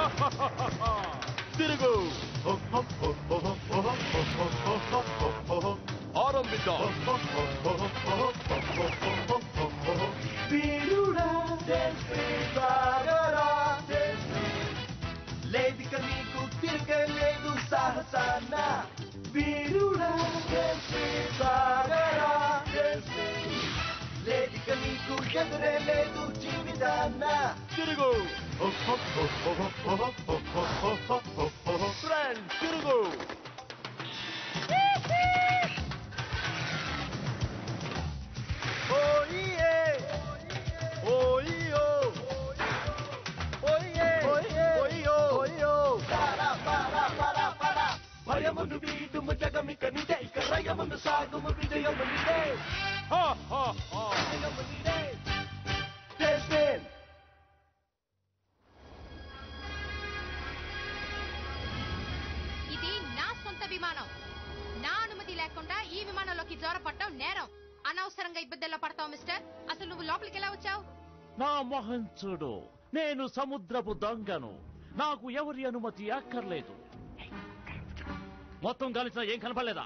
తిరుగు ఆరంభిద్దాం వీరుడా సాగరా లేదిక నీకు తిరగలేదు సాహసాన వీరుడా సాగరా లేదిక నీకు ఎదురే లేదు జీవితాన్న తిరుగు ఫ్రెండ్ తిరుగు ఓయే ఓయో ఓయే ఓయో ఓయో పారా పారా పారా పారా భయమును వీడుము జగమిక నిదే ఇక రయమును సాగుము విజయము నిదే హా హా హా విజయము నిదే Desmond! ఇది నా సొంత విమానం నా అనుమతి లేకుండా ఈ విమానంలోకి జోరపడటం నేరం అనవసరంగా ఇబ్బందుల్లో పడతావు మిస్టర్ అసలు నువ్వు లోపలికి ఎలా వచ్చావు నా మొహం చూడు నేను సముద్రపు దొంగను నాకు ఎవరి అనుమతి అక్కర్లేదు మొత్తం కలిసిన ఏం కనపడలేదా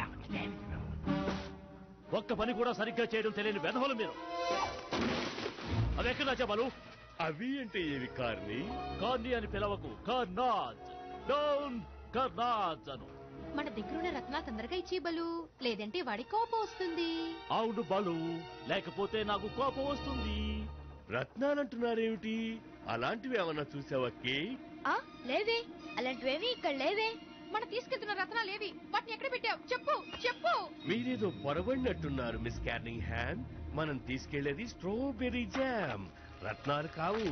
ఒక్క పని కూడా సరిగ్గా చేయడం తెలియని వెధవలు మీరు అవి ఎక్కడ చెప్పలు అవి అంటే ఏవి కార్ని కార్ని అని పిలవకు కర్నాజ్ డౌన్ కర్నాజ్ అను మన దగ్గరున్న రత్నాలు తొందరగా ఇచ్చి బలు లేదంటే వాడి కోపం వస్తుంది అవును బలు లేకపోతే నాకు కోపం వస్తుంది రత్నాలంటున్నారేమిటి అలాంటివి ఏమన్నా చూసావా కేక్ ఆ లేవే అలాంటివేమి ఇక్కడ లేవే మనం తీసుకెళ్తున్న రత్నాలు ఏవి వాటిని ఎక్కడ పెట్టావు చెప్పు చెప్పు మీరేదో పొరబడినట్టున్నారు మిస్ క్యార్నింగ్ హ్యాన్ మనం తీసుకెళ్లేది స్ట్రాబెర్రీ జామ్ రత్నాలు కావు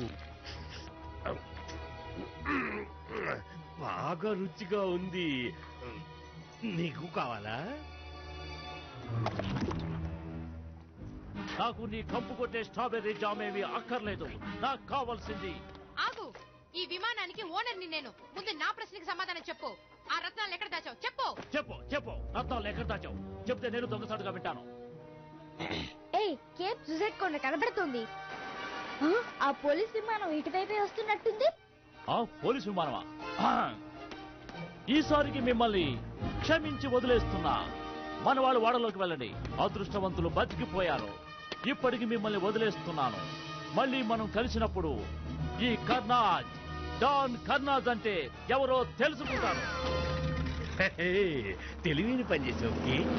బాగా రుచిగా ఉంది నీకు కావాలా నాకు నీ కంపు కొట్టే స్ట్రాబెర్రీ జామ్ ఏమీ అక్కర్లేదు నాకు కావాల్సింది ఆగు ఈ విమానానికి ఓనర్ని నేను ముందు నా ప్రశ్నకి సమాధానం చెప్పు ఆ రత్నాలు ఎక్కడ దాచావు చెప్పు చెప్పు చెప్పు రత్నాలు ఎక్కడ దాచావు చెప్తే నేను దొంగసాటుగా వింటాను ఏయ్ కేప్ సుసైడ్ కొండ కనబడుతుంది ఆ, ఆ పోలీస్ విమానం ఇటువైపే వస్తున్నట్టుంది ఆ పోలీసు విమానమా ఆ. ఈసారికి మిమ్మల్ని క్షమించి వదిలేస్తున్నా మన వాళ్ళు వాడలోకి వెళ్ళండి అదృష్టవంతులు బతికిపోయారు ఇప్పటికి మిమ్మల్ని వదిలేస్తున్నాను మళ్ళీ మనం కలిసినప్పుడు ఈ కర్నాజ్ డాన్ కర్నాజ్ అంటే ఎవరో తెలుసుకుంటాను హే, తెలివిని పనిచేసావు కేక్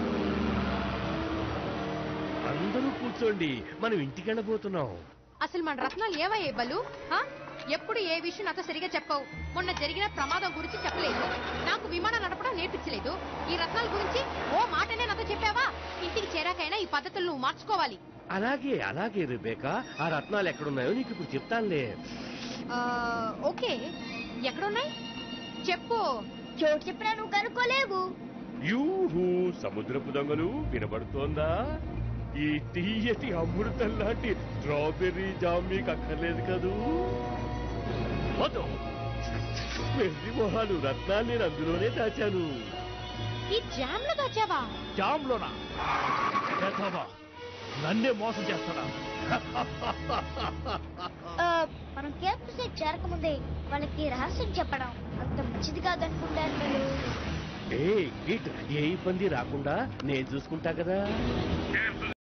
అందరూ కూర్చోండి మనం ఇంటికి వెళ్ళబోతున్నాం అసలు మన రత్నాలు ఏవయ్యే బలు ఆ? ఎప్పుడు ఏ విషయం నాతో సరిగా చెప్పవు మొన్న జరిగిన ప్రమాదం గురించి చెప్పలేదు నాకు విమానం నడపడం నేర్పించలేదు ఈ రత్నాల గురించి ఓ మాటనే నాతో చెప్పావా ఇంటికి చేరాకైనా ఈ పద్ధతులు నువ్వు మార్చుకోవాలి అలాగే అలాగే రుబేకా ఆ రత్నాలు ఎక్కడున్నాయో నీకు ఇప్పుడు చెప్తానులే ఆ, ఓకే ఎక్కడున్నాయి చెప్పు చోటు చెప్పినా నువ్వు కనుక్కోలేవు యూహూ సముద్రపు దొంగలు వినబడుతోందా ఈ తీయటి అమృతం లాంటి స్ట్రాబెర్రీ జామ్ మీకు అక్కర్లేదు కదూ వద్దు వెర్రి మొహాలు రత్నాలు నేను అందులోనే దాచాను ఈ జామ్ లో దాచావా జామ్లోనా చేస్తావా నన్నే మోసం చేస్తాడా ఆ, మనం కేప్ సుసైడ్ చేరకముందే వాళ్ళకి రహస్యం చెప్పడం అంత మంచిది కాదనుకుంటారు మీరు ఏ కిట్ ఏ ఇబ్బంది రాకుండా నేను చూసుకుంటా కదా